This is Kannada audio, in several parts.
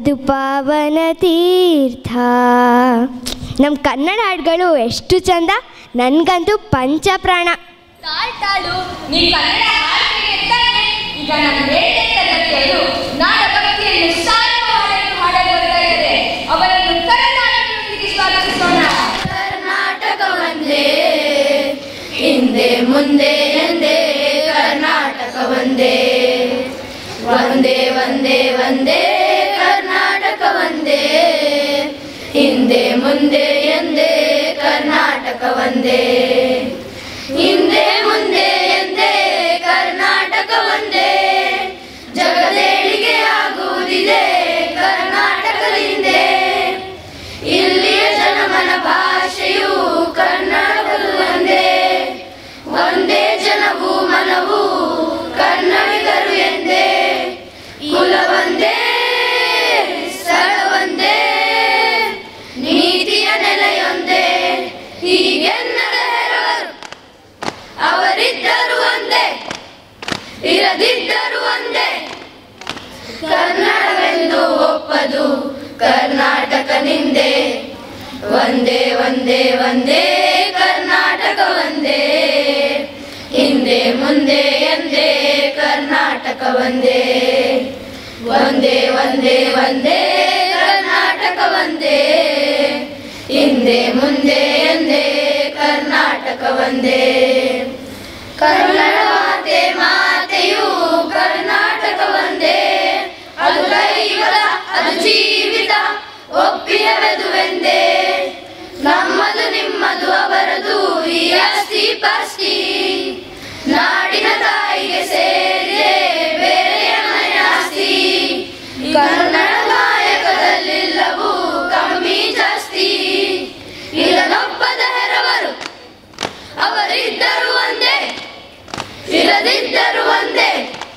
ಅದು ಪಾವನ ತೀರ್ಥ ನಮ್ಮ ಕನ್ನಡ ಹಾಡುಗಳು ಎಷ್ಟು ಚಂದ ನನಗಂತೂ ಪಂಚಪ್ರಾಣ ತಾಳ್ ತಾಳು ನೀ ಕನ್ನಡ ಹಾಡಿಗೆ ತಾನೆ ಈಗ ನಾನು ಏಳನೇ ತರಗತಿಯಲ್ಲೂ ನಾಡ ಭಕ್ತಿಯನ್ನು ಸಾರುವ ಹಾಡನ್ನು ಹಾಡಲು ಬರ್ತಾ ಇದ್ದಾರೆ ಅವರನ್ನು ಕನ್ನಡದೊಂದಿಗೆ ಸ್ವಾಗತಿಸೋಣ ಕರ್ನಾಟಕ ಒಂದೇ ಹಿಂದೆ ಮುಂದೆ ಎಂದೇ ಕರ್ನಾಟಕ ಒಂದೇ ಒಂದೇ ಒಂದೇ ಒಂದೇ ಕರ್ನಾಟಕ ಒಂದೇ ಹಿಂದೆ ಮುಂದೆ ಎಂದೇ ಕರ್ನಾಟಕ ಒಂದೇ ಹಿಂದೆ ಮುಂದೆ ಎಂದೇ ಕರ್ನಾಟಕ ಒಂದೇ ಜಗದೇಳಿಗೆ ಆಗುವುದಿದೆ ಕರ್ನಾಟಕದಿಂದೇ ಇಲ್ಲಿಯ ಜನಮನ ಭಾಷೆಯು ಕನ್ನಡಗಳು ಒಂದೇ ಒಂದೇ ಜನವು ಮನವು ಕನ್ನಡಿಗರು ಎಂದೇ ಕುಲ ಒಂದೇ ಸ್ಥಳ ಒಂದೇ ನೀತಿಯ ನೆಲೆಯೊಂದೇ ಹೀಗೆನ್ನದ ಹೆರವರು ಅವರಿದ್ದರು ಒಂದೇ ಇರದಿದ್ದರು ಒಂದೇ ಕನ್ನಡವೆಂದು ಒಪ್ಪದು ಕರ್ನಾಟಕ ನಿಂದೆ ಒಂದೇ ಒಂದೇ ಒಂದೇ ಕರ್ನಾಟಕ ಒಂದೇ ಹಿಂದೆ ಮುಂದೆ ಎಂದೇ ಕರ್ನಾಟಕ ಒಂದೇ ಒಂದೇ ಒಂದೇ ಒಂದೇ ಕರ್ನಾಟಕ ಒಂದೇ ಹಿಂದೆ ಮುಂದೆ ಎಂದೇ ಕರ್ನಾಟಕ ಒಂದೇ ಕನ್ನಡ ಮಾತೆ ಮಾತೆಯು ಕರ್ನಾಟಕ ಒಂದೇ ಅದು ದೈವದ ಅದು ಜೀವಿತ ಒಪ್ಪಿಯವೆದುವೆಂದೇ ನಮ್ಮದು ನಿಮ್ಮದು ಅವರದು ಈ ಆಸ್ತಿ ಪಾಸ್ತಿ ನಾಡಿನ ತಾಯಿಗೆ ಸೇರಿದೆ ಬೇರೆಯ ಮನೆ ಆಸ್ತಿ ಕನ್ನಡ ಕಾಯಕದಲ್ಲಿಲ್ಲವೂ ಕಮ್ಮಿ ಜಾಸ್ತಿ ಇದನ್ನೊಪ್ಪದ ಹೆರವರು ಅವರಿದ್ದರು ಒಂದೇ ಇರದಿದ್ದರು ಒಂದೇ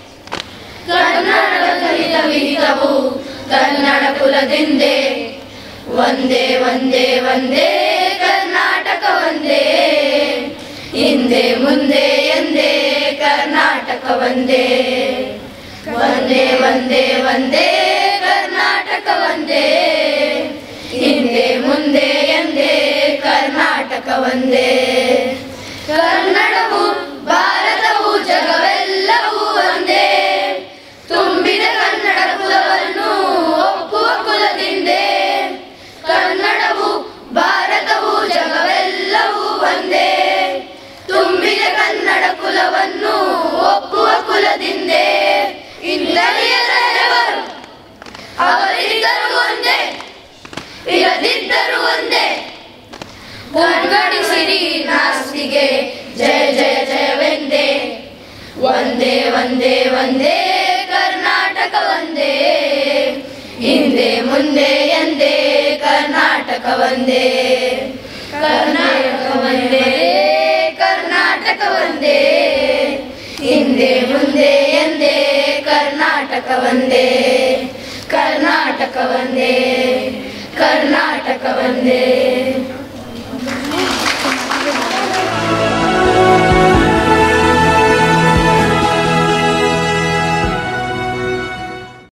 ಕನ್ನಡ ಕಲಿತ ವಿಹಿತವು ಕನ್ನಡ ಕುಲದಿಂದೆ ಒಂದೇ ಒಂದೇ ಒಂದೇ ಕರ್ನಾಟಕ ಒಂದೇ ಹಿಂದೆ ಮುಂದೆ ಎಂದೇ ಕರ್ನಾಟಕ ಒಂದೇ ಒಂದೇ ಒಂದೇ ಒಂದೇ ಕರ್ನಾಟಕ ಒಂದೇ ಹಿಂದೆ ಮುಂದೆ ಎಂದೇ ಕರ್ನಾಟಕ ಒಂದೇ ಕನ್ನಡವು ಭಾರತವು ಜಗವೆಲ್ಲವೂ ಒಂದೇ ತುಂಬಿದ ಕನ್ನಡ ಕುಲವನ್ನು ಒಪ್ಪುವ ಕುಲದಿಂದೆ ಕನ್ನಡವು ಭಾರತವು ಜಗವೆಲ್ಲವೂ ಒಂದೇ ತುಂಬಿದ ಕನ್ನಡ ಕುಲವನ್ನು ಒಪ್ಪುವ ಕುಲದಿಂದೆ ಇಂದರಿಯರವರು ಅವರಿದ್ದರು ಒಂದೇ ಇರದಿದ್ದರು ಒಂದೇ ಕಣ್ಗಡಿಸಿರಿ ನಾಸ್ತಿಗೆ ಜಯ ಜಯ ಜಯವೆಂದೇ ಒಂದೇ ಒಂದೇ ಒಂದೇ ಕರ್ನಾಟಕ ಒಂದೇ ಹಿಂದೆ ಮುಂದೆ ಎಂದೇ ಕರ್ನಾಟಕ ಒಂದೇ ಕರ್ನಾಟಕ ಒಂದೇ ಕರ್ನಾಟಕ ಒಂದೇ ಹಿಂದೆ ಮುಂದೆ ಎಂದೇ ಕರ್ನಾಟಕ ಒಂದೇ ಕರ್ನಾಟಕ ಒಂದೇ ಕರ್ನಾಟಕ ಒಂದೇ